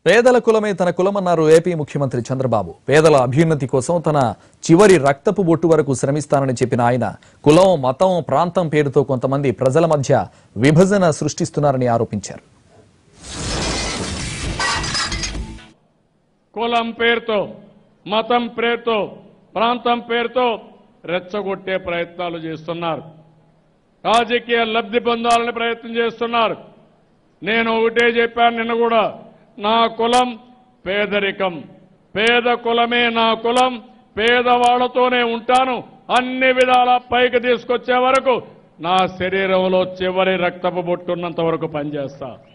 పేదల కులమే తన కులమన్నారు ఏపీ ముఖ్యమంత్రి చంద్రబాబు పేదల అభ్యున్నతి కోసం తన చివరి రక్తపు బొట్టు వరకు శ్రమిస్తానని చెప్పిన ఆయన కులం మతం ప్రాంతం పేరుతో కొంతమంది ప్రజల మధ్య విభజన సృష్టిస్తున్నారని ఆరోపించారు కులం పేరుతో మతం పేరుతో ప్రాంతం పేరుతో రెచ్చగొట్టే ప్రయత్నాలు చేస్తున్నారు రాజకీయ లబ్ధి పొందాలని ప్రయత్నం చేస్తున్నారు నేను ఒకటే చెప్పాను నిన్న కూడా నా కులం పేదరికం పేద కులమే నా కులం పేదవాళ్లతోనే ఉంటాను అన్ని విధాల పైకి తీసుకొచ్చే వరకు నా శరీరంలో చివరి రక్తపు బొట్టున్నంత వరకు పనిచేస్తా